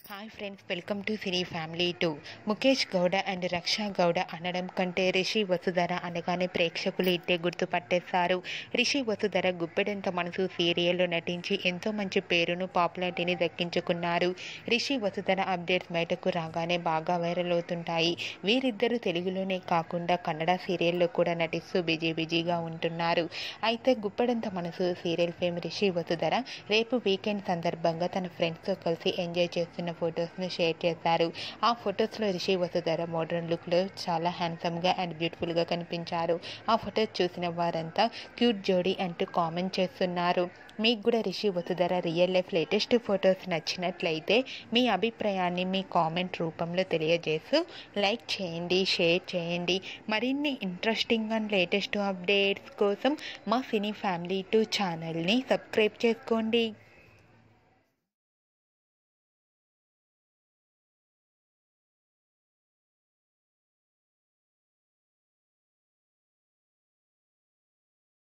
hi friends welcome to cine family two Mukesh Gowda and Raksha Gowda అనడం కంటే రిషి వసుధర అనగానే ప్రేక్షకులు ఇట్టే గుర్తుపట్టేస్తారు రిషి వసుధర గుప్పెడంత మనసు సీరియల్లో నటించి ఎంతో మంచి పేరును పాపులారిటీని దక్కించుకున్నారు రిషి వసుధర అప్డేట్స్ బయటకు రాగానే బాగా వైరల్ అవుతుంటాయి వీరిద్దరూ తెలుగులోనే కాకుండా కన్నడ సీరియల్లో కూడా నటిస్తూ బిజీ బిజీగా ఉంటున్నారు అయితే గుప్పెడంత మనసు సీరియల్ ఫేమ్ రిషి వసుధర రేపు వీకెండ్ సందర్భంగా తన ఫ్రెండ్స్తో కలిసి ఎంజాయ్ చేస్తున్న ఫొటోస్ను షేర్ చేశారు ఆ ఫొటోస్లో రిషి వసుధర మోడర్న్ లుక్లో చాలా హ్యాండ్సమ్గా అండ్ బ్యూటిఫుల్గా కనిపించారు ఆ ఫొటోస్ చూసిన వారంతా క్యూట్ జోడీ అంటూ కామెంట్ చేస్తున్నారు మీకు కూడా Rishi Vasudhara real life latest photos నచ్చినట్లయితే మీ అభిప్రాయాన్ని మీ కామెంట్ రూపంలో తెలియజేస్తూ లైక్ చేయండి షేర్ చేయండి మరిన్ని ఇంట్రెస్టింగ్ అండ్ లేటెస్ట్ అప్డేట్స్ కోసం మా సినీ ఫ్యామిలీ టూ ఛానల్ని సబ్స్క్రైబ్ చేసుకోండి